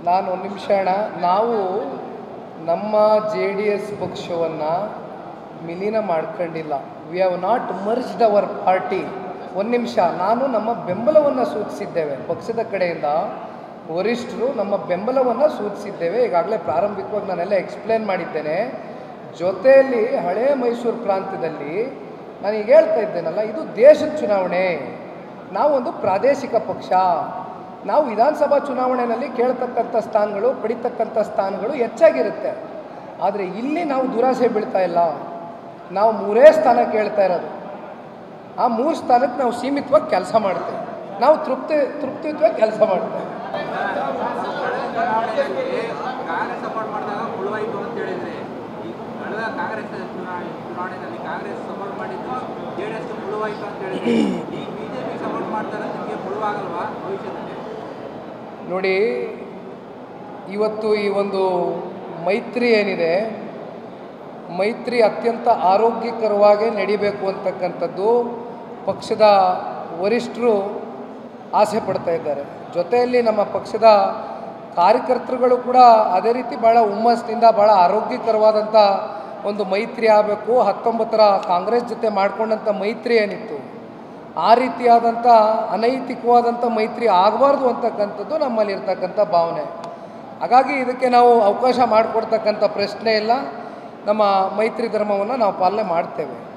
ನಾನು ಒಂದು ನಿಮಿಷ ಅಣ್ಣ ನಾವು ನಮ್ಮ ಜೆ ಡಿ ಎಸ್ ಪಕ್ಷವನ್ನು ವಿಲೀನ ಮಾಡ್ಕೊಂಡಿಲ್ಲ we have not merged our party ಒಂದು ನಿಮಿಷ ನಾನು ನಮ್ಮ ಬೆಂಬಲವನ್ನು ಸೂಚಿಸಿದ್ದೇವೆ ಪಕ್ಷದ ಕಡೆಯಿಂದ ವರಿಷ್ಠರು ನಮ್ಮ ಬೆಂಬಲವನ್ನು ಸೂಚಿಸಿದ್ದೇವೆ ಈಗಾಗಲೇ ಪ್ರಾರಂಭಿಕವಾಗಿ ನಾನೆಲ್ಲ ಎಕ್ಸ್ಪ್ಲೇನ್ ಮಾಡಿದ್ದೇನೆ ಜೊತೆಯಲ್ಲಿ ಹಳೇ ಮೈಸೂರು ಪ್ರಾಂತ್ಯದಲ್ಲಿ ನಾನು ಈಗ ಹೇಳ್ತಾ ಇದ್ದೇನಲ್ಲ ಇದು ದೇಶದ ಚುನಾವಣೆ ನಾವೊಂದು ಪ್ರಾದೇಶಿಕ ಪಕ್ಷ ನಾವು ವಿಧಾನಸಭಾ ಚುನಾವಣೆಯಲ್ಲಿ ಕೇಳ್ತಕ್ಕಂಥ ಸ್ಥಾನಗಳು ಪಡಿತಕ್ಕಂಥ ಸ್ಥಾನಗಳು ಹೆಚ್ಚಾಗಿರುತ್ತೆ ಆದರೆ ಇಲ್ಲಿ ನಾವು ದುರಾಸೆ ಬೀಳ್ತಾ ಇಲ್ಲ ನಾವು ಮೂರೇ ಸ್ಥಾನ ಕೇಳ್ತಾ ಇರೋದು ಆ ಮೂರು ಸ್ಥಾನಕ್ಕೆ ನಾವು ಸೀಮಿತವಾಗಿ ಕೆಲಸ ಮಾಡ್ತೇವೆ ನಾವು ತೃಪ್ತಿ ತೃಪ್ತಿಯುತವಾಗಿ ಕೆಲಸ ಮಾಡ್ತೇವೆ ಚುನಾವಣೆಯಲ್ಲಿ ಕಾಂಗ್ರೆಸ್ ಸಪೋರ್ಟ್ ಮಾಡಿದಾಗ ಮುಳುವಾಯಿತು ಅಂತ ಹೇಳಿದ್ರೆ ಈ ಕಳೆದ ಕಾಂಗ್ರೆಸ್ ಚುನಾವಣೆ ಚುನಾವಣೆಯಲ್ಲಿ ಕಾಂಗ್ರೆಸ್ ಸಪೋರ್ಟ್ ಮಾಡಿದ್ದು ಜೆ ಡಿ ಎಸ್ ಮುಳುವಾಯಿತು ಅಂತ ಹೇಳಿದ್ರೆ ಈ ಬಿಜೆಪಿ ಸಪೋರ್ಟ್ ಮಾಡ್ತಾರೆ ನಿಮಗೆ ಮುಳುವಾಗಲ್ವಾ ಭವಿಷ್ಯದಲ್ಲಿ ನೋಡಿ ಇವತ್ತು ಈ ಒಂದು ಮೈತ್ರಿ ಏನಿದೆ ಮೈತ್ರಿ ಅತ್ಯಂತ ಆರೋಗ್ಯಕರವಾಗಿ ನಡಿಬೇಕು ಅಂತಕ್ಕಂಥದ್ದು ಪಕ್ಷದ ವರಿಷ್ಠರು ಆಸೆ ಪಡ್ತಾ ಇದ್ದಾರೆ ಜೊತೆಯಲ್ಲಿ ನಮ್ಮ ಪಕ್ಷದ ಕಾರ್ಯಕರ್ತರುಗಳು ಕೂಡ ಅದೇ ರೀತಿ ಭಾಳ ಹುಮ್ಮಸ್ಸಿನಿಂದ ಭಾಳ ಆರೋಗ್ಯಕರವಾದಂಥ ಒಂದು ಮೈತ್ರಿ ಆಗಬೇಕು ಹತ್ತೊಂಬತ್ತರ ಕಾಂಗ್ರೆಸ್ ಜೊತೆ ಮಾಡ್ಕೊಂಡಂಥ ಮೈತ್ರಿ ಏನಿತ್ತು ಆ ರೀತಿಯಾದಂಥ ಅನೈತಿಕವಾದಂಥ ಮೈತ್ರಿ ಆಗಬಾರ್ದು ಅಂತಕ್ಕಂಥದ್ದು ನಮ್ಮಲ್ಲಿ ಇರ್ತಕ್ಕಂಥ ಭಾವನೆ ಹಾಗಾಗಿ ಇದಕ್ಕೆ ನಾವು ಅವಕಾಶ ಮಾಡಿಕೊಡ್ತಕ್ಕಂಥ ಪ್ರಶ್ನೆ ಇಲ್ಲ ನಮ್ಮ ಮೈತ್ರಿ ಧರ್ಮವನ್ನು ನಾವು ಪಾಲನೆ ಮಾಡ್ತೇವೆ